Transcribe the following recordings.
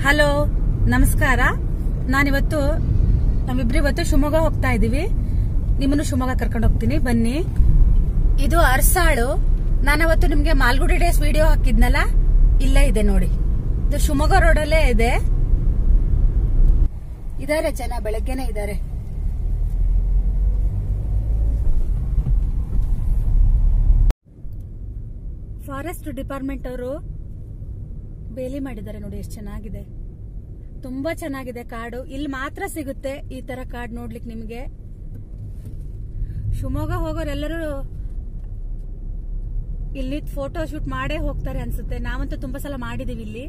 hello ನಮಸ್ಕಾರ ನಾನಿವತ್ತು ನಾವಿಬ್ರು ಇವತ್ತು ಶಿವಮೊಗ್ಗ ಹೋಗ್ತಾ ಇದೀವಿ ನಿಮ್ಮನ್ನು ಶಿವಮೊಗ್ಗ ಕರ್ಕೊಂಡು ಹೋಗ್ತೀನಿ ಬನ್ನಿ ಇದು ಅರ್ಸಾಳು ನಾನವತ್ತು ನಿಮ್ಗೆ ಮಾಲ್ಗುಡಿ ಡೇಸ್ ವಿಡಿಯೋ ಹಾಕಿದ್ನಲ್ಲ ಇಲ್ಲೇ ಇದೆ ನೋಡಿ ಇದು ಶಿವಮೊಗ್ಗ ರೋಡಲ್ಲೇ ಇದೆ ಇದಾರೆ ಜನ ಬೆಳಗ್ಗೆನೆ ಇದಾರೆ ಫಾರೆಸ್ಟ್ ಡಿಪಾರ್ಟ್ಮೆಂಟ್ ಅವರು ಬೇಲಿ ಮಾಡಿದ್ದಾರೆ ನೋಡಿ ಎಷ್ಟು ಚೆನ್ನಾಗಿದೆ ತುಂಬಾ ಚೆನ್ನಾಗಿದೆ ಕಾಡು ಇಲ್ಲಿ ಮಾತ್ರ ಸಿಗುತ್ತೆ ಈ ತರ ಕಾಡು ನೋಡ್ಲಿಕ್ಕೆ ನಿಮ್ಗೆ ಶಿವಮೊಗ್ಗ ಹೋಗೋರೆಲ್ಲರೂ ಇಲ್ಲಿ ಫೋಟೋ ಶೂಟ್ ಮಾಡೇ ಹೋಗ್ತಾರೆ ಅನ್ಸುತ್ತೆ ನಾವಂತೂ ತುಂಬಾ ಸಲ ಮಾಡಿದೀವಿ ಇಲ್ಲಿ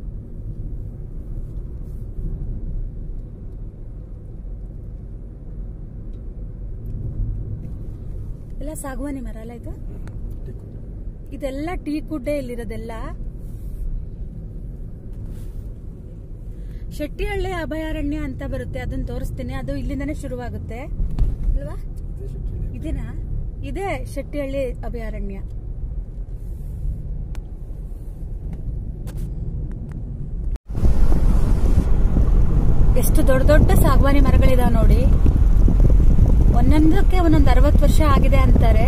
ಎಲ್ಲ ಸಾಗುವಾನಿ ಮರ ಅಲ್ಲ ಇದು ಇದೆಲ್ಲ ಟೀ ಕುಡ್ಡೆ ಇಲ್ಲಿರೋದೆಲ್ಲ ಶೆಟ್ಟಿಹಳ್ಳಿ ಅಭಯಾರಣ್ಯ ಅಂತ ಬರುತ್ತೆ ಅದನ್ನ ತೋರಿಸ್ತೀನಿ ಅದು ಇಲ್ಲಿಂದನೇ ಶುರುವಾಗುತ್ತೆ ಅಲ್ವಾ ಇದೇನಾ ಇದೇ ಶೆಟ್ಟಿಹಳ್ಳಿ ಅಭಯಾರಣ್ಯ ಎಷ್ಟು ದೊಡ್ಡ ದೊಡ್ಡ ಸಾಗವಾನಿ ಮರಗಳಿದಾವೆ ನೋಡಿ ಒಂದೊಂದಕ್ಕೆ ಒಂದೊಂದು ಅರವತ್ತು ವರ್ಷ ಆಗಿದೆ ಅಂತಾರೆ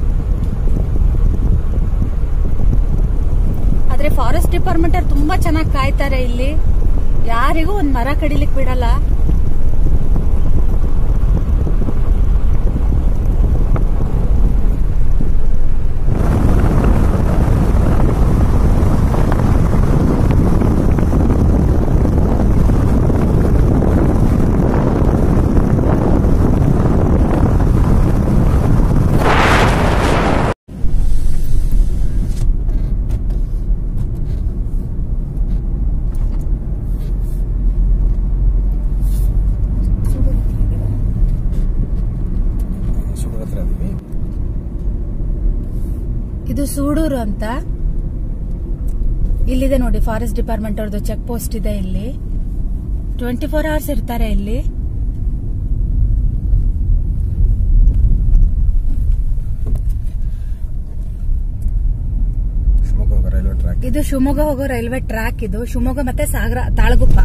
ಆದ್ರೆ ಫಾರೆಸ್ಟ್ ಡಿಪಾರ್ಟ್ಮೆಂಟ್ ಅವ್ರು ತುಂಬಾ ಚೆನ್ನಾಗಿ ಕಾಯ್ತಾರೆ ಇಲ್ಲಿ ಯಾರಿಗೂ ಒಂದ್ ಮರ ಕಡಿಲಿಕ್ ಬಿಡಲ್ಲ ಶಿವಮೊಗ್ಗ ಹತ್ರ ಇದೀವಿ ಇದು ಸೂಡೂರು ಅಂತ ಇಲ್ಲಿದೆ ನೋಡಿ ಫಾರೆಸ್ಟ್ ಡಿಪಾರ್ಟ್ಮೆಂಟ್ ಅವ್ರದ್ದು ಚೆಕ್ ಪೋಸ್ಟ್ ಇದೆ ಇಲ್ಲಿ ಟ್ವೆಂಟಿ ಫೋರ್ ಅವರ್ಸ್ ಇರ್ತಾರೆ ಇಲ್ಲಿ ಶಿವಮೊಗ್ಗ ರೈಲ್ವೆ ಟ್ರ್ಯಾಕ್ ಇದು ಶಿವಮೊಗ್ಗ ಹೋಗೋ ರೈಲ್ವೆ ಟ್ರ್ಯಾಕ್ ಇದು ಶಿವಮೊಗ್ಗ ಮತ್ತೆ ಸಾಗರ ತಾಳಗುಪ್ಪ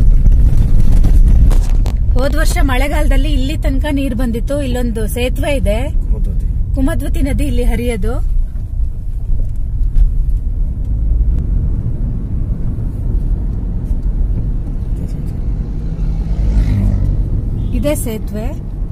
ಹೋದ ವರ್ಷ ಮಳೆಗಾಲದಲ್ಲಿ ಇಲ್ಲಿ ತನಕ ನೀರ್ ಬಂದಿತ್ತು ಇಲ್ಲೊಂದು ಸೇತುವೆ ಇದೆ ಕುಮದ್ವತಿ ಕುಮದ್ವತಿ ನದಿ ಇಲ್ಲಿ ಹರಿಯೋದು ಇದೇ ಸೇತುವೆ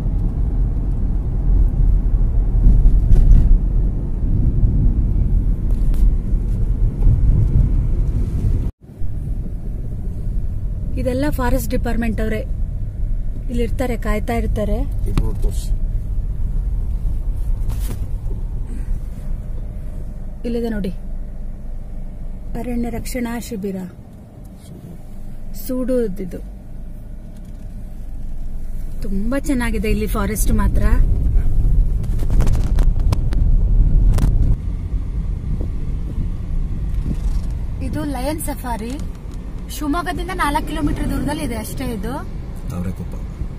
ಇದೆಲ್ಲ ಫಾರೆಸ್ಟ್ ಡಿಪಾರ್ಟ್ಮೆಂಟ್ ಅವರೇ ಇಲ್ಲಿ ಇರ್ತಾರೆ ಕಾಯ್ತಾ ಇರ್ತಾರೆ ಇಬ್ಬರು ತೋರಿಸಿ ಇಲ್ಲಿದೆ ನೋಡಿ ಅರಣ್ಯ ರಕ್ಷಣಾ ಶಿಬಿರ ಸೂಡುದಿದು ತುಂಬಾ ಚೆನ್ನಾಗಿದೆ ಇಲ್ಲಿ ಫಾರೆಸ್ಟ್ ಮಾತ್ರ ಇದು ಲಯನ್ ಸಫಾರಿ ಶಿವಮೊಗ್ಗದಿಂದ ನಾಲ್ಕು ಕಿಲೋಮೀಟರ್ ದೂರದಲ್ಲಿ ಇದೆ ಅಷ್ಟೇ ಇದು ತಾವರೆಕೊಪ್ಪ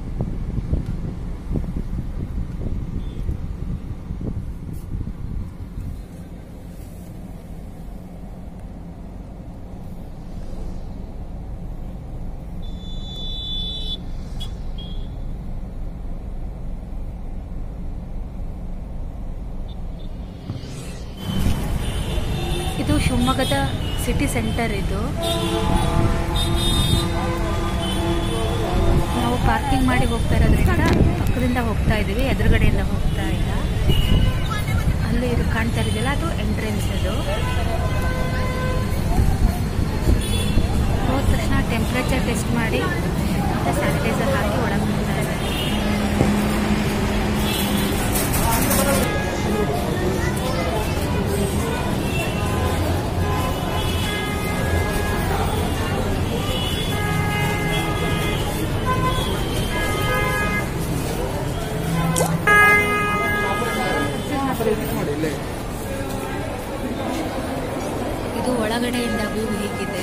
ಇದು ಶಿವಮೊಗ್ಗದ ಸಿಟಿ ಸೆಂಟರ್ ಇದು ನಾವು ಪಾರ್ಕಿಂಗ್ ಮಾಡಿ ಹೋಗ್ತಾ ಇರೋದ್ರಿಂದ ಪಕ್ಕದಿಂದ ಹೋಗ್ತಾ ಇದೀವಿ ಎದುರುಗಡೆಯಿಂದ ಹೋಗ್ತಾ ಇಲ್ಲ ಅಲ್ಲಿ ಇದು ಕಾಣ್ತಾ ಇದೆಯಲ್ಲ ಅದು ಎಂಟ್ರೆನ್ಸ್ ಅದು ಹೋದ ತಕ್ಷಣ ಟೆಂಪ್ರೇಚರ್ ಟೆಸ್ಟ್ ಮಾಡಿ ಮತ್ತೆ ಸ್ಯಾನಿಟೈಸರ್ ಹಾಕಿ ಒಳಗೆ ಹೋಗ್ತಾ ಇದ್ದಾರೆ ಇದು ಒಳಗಡೆಯಿಂದ ವ್ಯೂ ಹೀಗಿದೆ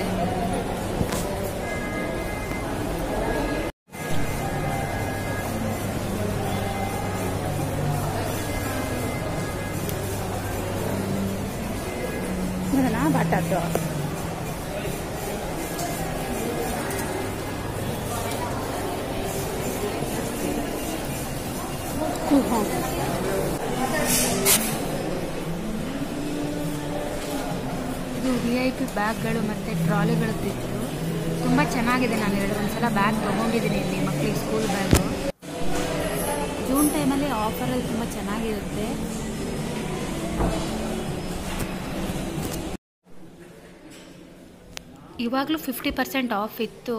ಬಟಾಟೋ ಕುಹೋ ಇದು ವಿ ಐ ಪಿ ಬ್ಯಾಗ್ಗಳು ಮತ್ತು ಟ್ರಾಲಿಗಳದ್ದಿತ್ತು ತುಂಬ ಚೆನ್ನಾಗಿದೆ ನಾನು ಎರಡು ಒಂದ್ಸಲ ಬ್ಯಾಗ್ ತೊಗೊಂಡಿದ್ದೀನಿ ಇಲ್ಲಿ ಮಕ್ಕಳಿಗೆ ಸ್ಕೂಲ್ ಬ್ಯಾಗು ಜೂನ್ ಟೈಮಲ್ಲಿ ಆಫರಲ್ಲಿ ತುಂಬ ಚೆನ್ನಾಗಿರುತ್ತೆ ಇವಾಗಲೂ ಫಿಫ್ಟಿ ಪರ್ಸೆಂಟ್ ಆಫ್ ಇತ್ತು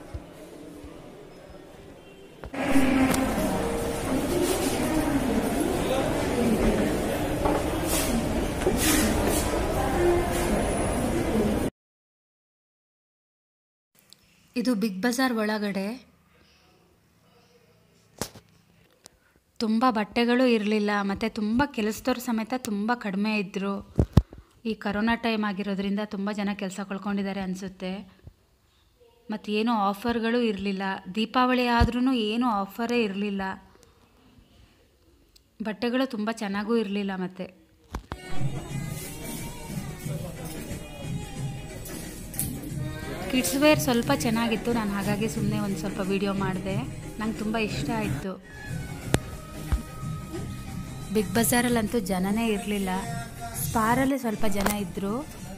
ಇದು ಬಿಗ್ ಬಜಾರ್ ಒಳಗಡೆ ತುಂಬ ಬಟ್ಟೆಗಳು ಇರಲಿಲ್ಲ ಮತ್ತು ತುಂಬ ಕೆಲಸದವ್ರು ಸಮೇತ ತುಂಬ ಕಡಿಮೆ ಇದ್ದರು ಈ ಕರೋನಾ ಟೈಮ್ ಆಗಿರೋದ್ರಿಂದ ತುಂಬ ಜನ ಕೆಲಸ ಕಳ್ಕೊಂಡಿದ್ದಾರೆ ಅನಿಸುತ್ತೆ ಮತ್ತು ಏನೂ ಆಫರ್ಗಳು ಇರಲಿಲ್ಲ ದೀಪಾವಳಿ ಆದ್ರೂ ಏನೂ ಆಫರೇ ಇರಲಿಲ್ಲ ಬಟ್ಟೆಗಳು ತುಂಬ ಚೆನ್ನಾಗೂ ಇರಲಿಲ್ಲ ಮತ್ತು ಕಿಡ್ಸ್ ವೇರ್ ಸ್ವಲ್ಪ ಚೆನ್ನಾಗಿತ್ತು ನಾನು ಹಾಗಾಗಿ ಸುಮ್ಮನೆ ಒಂದು ಸ್ವಲ್ಪ ವಿಡಿಯೋ ಮಾಡಿದೆ ನಂಗೆ ತುಂಬ ಇಷ್ಟ ಆಯಿತು ಬಿಗ್ ಬಜಾರಲ್ಲಂತೂ ಜನನೇ ಇರಲಿಲ್ಲ ಸ್ಪಾರಲ್ಲಿ ಸ್ವಲ್ಪ ಜನ ಇದ್ದರು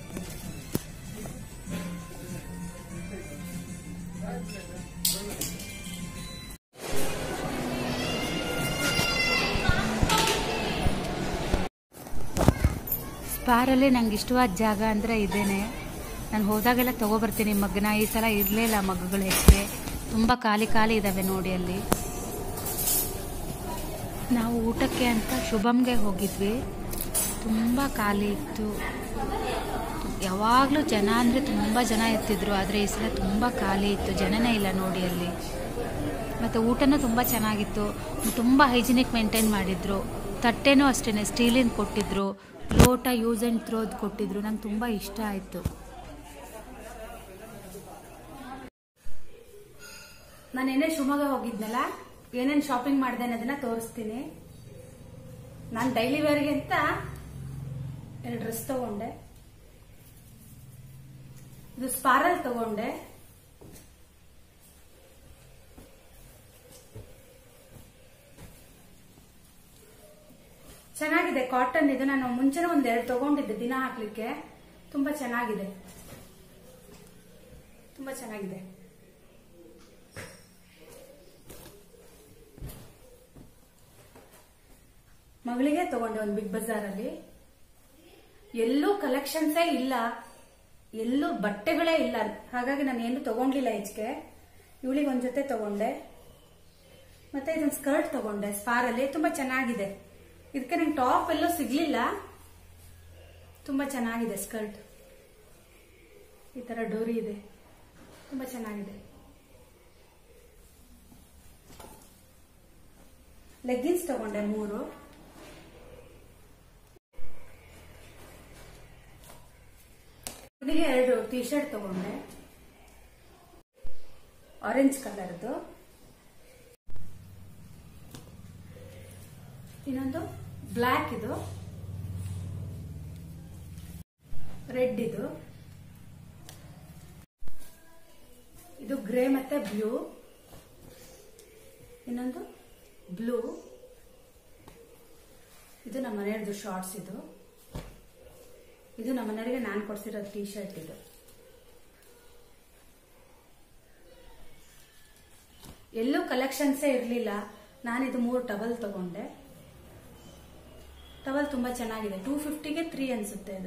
ಸ್ಪಾರಲ್ಲಿ ನಂಗೆ ಇಷ್ಟವಾದ ಜಾಗ ಅಂದರೆ ಇದೇನೆ ನಾನು ಹೋದಾಗೆಲ್ಲ ತೊಗೊಬರ್ತೀನಿ ಮಗ್ನ ಈ ಸಲ ಇರಲಿಲ್ಲ ಮಗ್ಗುಗಳು ಹೆಚ್ಚಿಗೆ ತುಂಬ ಖಾಲಿ ಖಾಲಿ ಇದ್ದಾವೆ ನೋಡಿ ಅಲ್ಲಿ ನಾವು ಊಟಕ್ಕೆ ಅಂತ ಶುಭಮ್ಗೆ ಹೋಗಿದ್ವಿ ತುಂಬ ಖಾಲಿ ಇತ್ತು ಯಾವಾಗಲೂ ಜನ ಅಂದರೆ ತುಂಬ ಜನ ಇರ್ತಿದ್ರು ಆದರೆ ಈ ಸಲ ತುಂಬ ಖಾಲಿ ಇತ್ತು ಜನನೇ ಇಲ್ಲ ನೋಡಿ ಅಲ್ಲಿ ಮತ್ತು ಊಟನೂ ತುಂಬ ಚೆನ್ನಾಗಿತ್ತು ತುಂಬ ಹೈಜಿನಿಕ್ ಮೇಂಟೈನ್ ಮಾಡಿದ್ರು ತಟ್ಟೆನೂ ಅಷ್ಟೇ ಸ್ಟೀಲಿಂದ ಕೊಟ್ಟಿದ್ರು ಲೋಟ ಯೂಸ್ ಆ್ಯಂಡ್ ಥ್ರೋದ್ ಕೊಟ್ಟಿದ್ರು ನಂಗೆ ತುಂಬ ಇಷ್ಟ ಆಯಿತು ನಾನು ಏನೇ ಶಿವಮೊಗ್ಗ ಹೋಗಿದ್ನಲ್ಲ ಏನೇನು ಶಾಪಿಂಗ್ ಮಾಡಿದೆ ಅನ್ನೋದನ್ನ ತೋರಿಸ್ತೀನಿ ನಾನು ಡೈಲಿ ವೇರ್ಗೆ ಅಂತ ಎರಡು ಡ್ರೆಸ್ ತಗೊಂಡೆ ಇದು ಸ್ಪಾರಲ್ ತಗೊಂಡೆ ಚೆನ್ನಾಗಿದೆ ಕಾಟನ್ ಇದು ನಾನು ಮುಂಚೆನೇ ಒಂದ್ ಎರಡು ತಗೊಂಡಿದ್ದೆ ದಿನ ಹಾಕ್ಲಿಕ್ಕೆ ತುಂಬಾ ಚೆನ್ನಾಗಿದೆ ತುಂಬಾ ಚೆನ್ನಾಗಿದೆ ಮಗಳಿಗೆ ತಗೊಂಡೆ ಒಂದು ಬಿಗ್ ಬಜಾರ್ ಅಲ್ಲಿ ಎಲ್ಲೂ ಕಲೆಕ್ಷನ್ಸೇ ಇಲ್ಲ ಎಲ್ಲೂ ಬಟ್ಟೆಗಳೇ ಇಲ್ಲ ಹಾಗಾಗಿ ನಾನು ಏನು ತಗೊಂಡಿಲ್ಲ ಹೆಚ್ಚಿಗೆ ಇವಳಿಗೆ ಒಂದ್ ಜೊತೆ ತಗೊಂಡೆ ಮತ್ತೆ ಇದೊಂದು ಸ್ಕರ್ಟ್ ತಗೊಂಡೆ ಸ್ಪಾರ್ ಅಲ್ಲಿ ತುಂಬಾ ಚೆನ್ನಾಗಿದೆ ಇದಕ್ಕೆ ನಂಗೆ ಟಾಪ್ ಎಲ್ಲೂ ಸಿಗ್ಲಿಲ್ಲ ತುಂಬಾ ಚೆನ್ನಾಗಿದೆ ಸ್ಕರ್ಟ್ ಈ ತರ ಡೋರಿ ಇದೆ ತುಂಬಾ ಚೆನ್ನಾಗಿದೆ ಲೆಗ್ಗಿನ್ಸ್ ತಗೊಂಡೆ ಮೂರು ಇವನಿಗೆ ಎರಡು ಟಿ ಶರ್ಟ್ ತಗೊಂಡೆ ಆರೆಂಜ್ ಕಲರ್ದು ಇನ್ನೊಂದು ಬ್ಲ್ಯಾಕ್ ಇದು ರೆಡ್ ಇದು ಇದು ಗ್ರೇ ಮತ್ತೆ ಬ್ಲೂ ಇನ್ನೊಂದು ಬ್ಲೂ ಇದು ನಮ್ಮ ಮನೆಯವ್ರದ್ದು ಶಾರ್ಟ್ಸ್ ಇದು ಇದು ನಮ್ಮ ಮನೆಯವರಿಗೆ ನಾನು ಕೊಡ್ಸಿರೋ ಟೀ ಶರ್ಟ್ ಇದು ಎಲ್ಲೂ ಕಲೆಕ್ಷನ್ಸೇ ಇರಲಿಲ್ಲ ನಾನಿದು ಮೂರು ಟವಲ್ ತಗೊಂಡೆ ಟವಲ್ ತುಂಬಾ ಚೆನ್ನಾಗಿದೆ ಟೂ ಫಿಫ್ಟಿಗೆ ತ್ರೀ ಅನ್ಸುತ್ತೆ ಇದು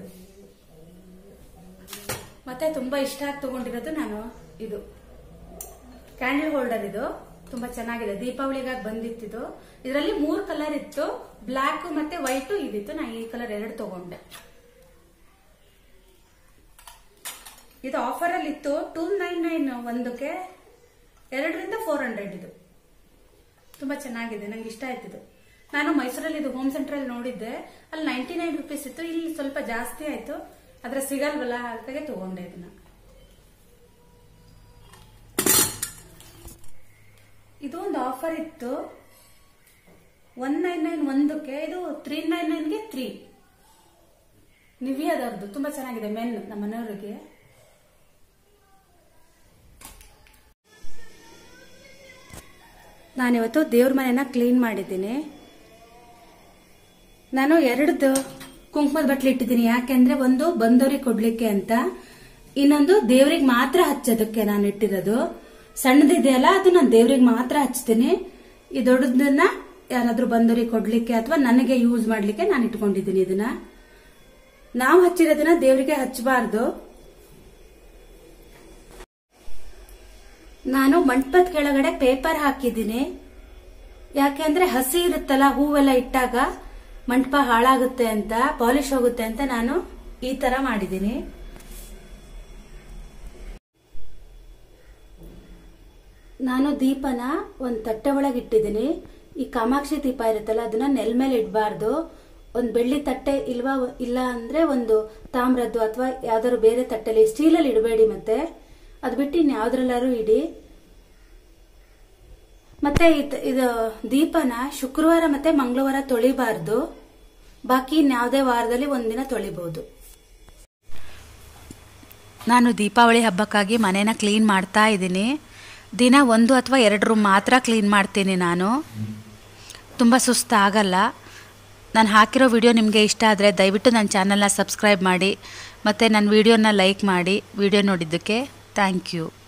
ಮತ್ತೆ ತುಂಬಾ ಇಷ್ಟ ಆಗಿ ತಗೊಂಡಿರೋದು ನಾನು ಇದು ಕ್ಯಾಂಡಲ್ ಹೋಲ್ಡರ್ ಇದು ತುಂಬಾ ಚೆನ್ನಾಗಿದೆ ದೀಪಾವಳಿಗಾಗಿ ಬಂದಿತ್ತಿದು ಇದರಲ್ಲಿ ಮೂರು ಕಲರ್ ಇತ್ತು ಬ್ಲಾಕ್ ಮತ್ತೆ ವೈಟ್ ಇದಿತ್ತು ನಾನು ಈ ಕಲರ್ ಎರಡು ತಗೊಂಡೆ ಇದು ಆಫರ್ ಅಲ್ಲಿ ಇತ್ತು ಟೂ ನೈನ್ ನೈನ್ ಒಂದಕ್ಕೆ ಎರಡರಿಂದ ಫೋರ್ ಹಂಡ್ರೆಡ್ ಇದು ತುಂಬಾ ಚೆನ್ನಾಗಿದೆ ನಂಗೆ ಇಷ್ಟ ಆಯ್ತಿದು ನಾನು ಮೈಸೂರಲ್ಲಿ ಇದು ಹೋಮ್ ಸೆಂಟರ್ ಅಲ್ಲಿ ನೋಡಿದ್ದೆ ಅಲ್ಲಿ ನೈಂಟಿ ನೈನ್ ರುಪೀಸ್ ಇತ್ತು ಇಲ್ಲಿ ಸ್ವಲ್ಪ ಜಾಸ್ತಿ ಆಯ್ತು ಆದ್ರೆ ಸಿಗಲ್ವಲ್ಲ ಹಾಗಾಗಿ ತಗೊಂಡೆ ಇದನ್ನ ಇದು ಒಂದು ಆಫರ್ ಇತ್ತು ಒನ್ ನೈನ್ ನೈನ್ ಒಂದಕ್ಕೆ ಇದು ತ್ರೀ ನೈನ್ ನೈನ್ಗೆ ತ್ರೀ ನಿವಿಯಾದವ್ರದ್ದು ತುಂಬಾ ಚೆನ್ನಾಗಿದೆ ಮೆನ್ ನಮ್ಮ ಮನೆಯವರಿಗೆ ನಾನಿವತ್ತು ದೇವ್ರ ಮನೆನ ಕ್ಲೀನ್ ಮಾಡಿದ್ದೀನಿ ನಾನು ಎರಡದು ಕುಂಕುಮದ ಬಟ್ಲು ಇಟ್ಟಿದ್ದೀನಿ ಯಾಕೆಂದ್ರೆ ಒಂದು ಬಂದೋರಿಗೆ ಕೊಡ್ಲಿಕ್ಕೆ ಅಂತ ಇನ್ನೊಂದು ದೇವ್ರಿಗೆ ಮಾತ್ರ ಹಚ್ಚೋದಕ್ಕೆ ನಾನು ಇಟ್ಟಿರೋದು ಸಣ್ಣದಿದೆಯಲ್ಲ ಅದು ನಾನು ದೇವ್ರಿಗೆ ಮಾತ್ರ ಹಚ್ತೀನಿ ಈ ದೊಡ್ಡದನ್ನ ಯಾರಾದ್ರೂ ಬಂದೋರಿಗೆ ಕೊಡ್ಲಿಕ್ಕೆ ಅಥವಾ ನನಗೆ ಯೂಸ್ ಮಾಡ್ಲಿಕ್ಕೆ ನಾನು ಇಟ್ಕೊಂಡಿದ್ದೀನಿ ಇದನ್ನ ನಾವು ಹಚ್ಚಿರೋದನ್ನ ದೇವರಿಗೆ ಹಚ್ಚಬಾರ್ದು ನಾನು ಮಂಟಪದ ಕೆಳಗಡೆ ಪೇಪರ್ ಹಾಕಿದ್ದೀನಿ ಯಾಕೆಂದ್ರೆ ಹಸಿ ಇರುತ್ತಲ್ಲ ಹೂವೆಲ್ಲ ಇಟ್ಟಾಗ ಮಂಟಪ ಹಾಳಾಗುತ್ತೆ ಅಂತ ಪಾಲಿಶ್ ಹೋಗುತ್ತೆ ಅಂತ ನಾನು ಈ ತರ ಮಾಡಿದ್ದೀನಿ ನಾನು ದೀಪನ ಒಂದು ತಟ್ಟೆ ಒಳಗೆ ಇಟ್ಟಿದ್ದೀನಿ ಈ ಕಾಮಾಕ್ಷಿ ದೀಪ ಇರುತ್ತಲ್ಲ ಅದನ್ನ ನೆಲ ಮೇಲೆ ಇಡಬಾರ್ದು ಒಂದು ಬೆಳ್ಳಿ ತಟ್ಟೆ ಇಲ್ವಾ ಇಲ್ಲ ಅಂದ್ರೆ ಒಂದು ತಾಮ್ರದ್ದು ಅಥವಾ ಯಾವ್ದಾದ್ರು ಬೇರೆ ತಟ್ಟೆಲಿ ಸ್ಟೀಲಲ್ಲಿ ಇಡಬೇಡಿ ಮತ್ತೆ ಅದು ಬಿಟ್ಟು ಇನ್ನು ಯಾವ್ದ್ರಲ್ಲಾರು ಇಡಿ ಮತ್ತೆ ಇದ್- ಇದು ದೀಪನ ಶುಕ್ರವಾರ ಮತ್ತೆ ಮಂಗಳವಾರ ತೊಳಿಬಾರ್ದು ಬಾಕಿ ಇನ್ಯಾವುದೇ ವಾರದಲ್ಲಿ ಒಂದಿನ ತೊಳಿಬಹುದು ನಾನು ದೀಪಾವಳಿ ಹಬ್ಬಕ್ಕಾಗಿ ಮನೇನ ಕ್ಲೀನ್ ಮಾಡ್ತಾ ಇದ್ದೀನಿ ದಿನ ಒಂದು ಅಥವಾ ಎರಡು ರೂಮ್ ಮಾತ್ರ ಕ್ಲೀನ್ ಮಾಡ್ತೀನಿ ನಾನು ತುಂಬ ಸುಸ್ತಾಗಲ್ಲ ನಾನು ಹಾಕಿರೋ ವಿಡಿಯೋ ನಿಮಗೆ ಇಷ್ಟ ಆದರೆ ದಯವಿಟ್ಟು ನನ್ನ ಚಾನಲ್ನ ಸಬ್ಸ್ಕ್ರೈಬ್ ಮಾಡಿ ಮತ್ತು ನನ್ನ ವಿಡಿಯೋನ ಲೈಕ್ ಮಾಡಿ ವಿಡಿಯೋ ನೋಡಿದ್ದಕ್ಕೆ ಥ್ಯಾಂಕ್ ಯು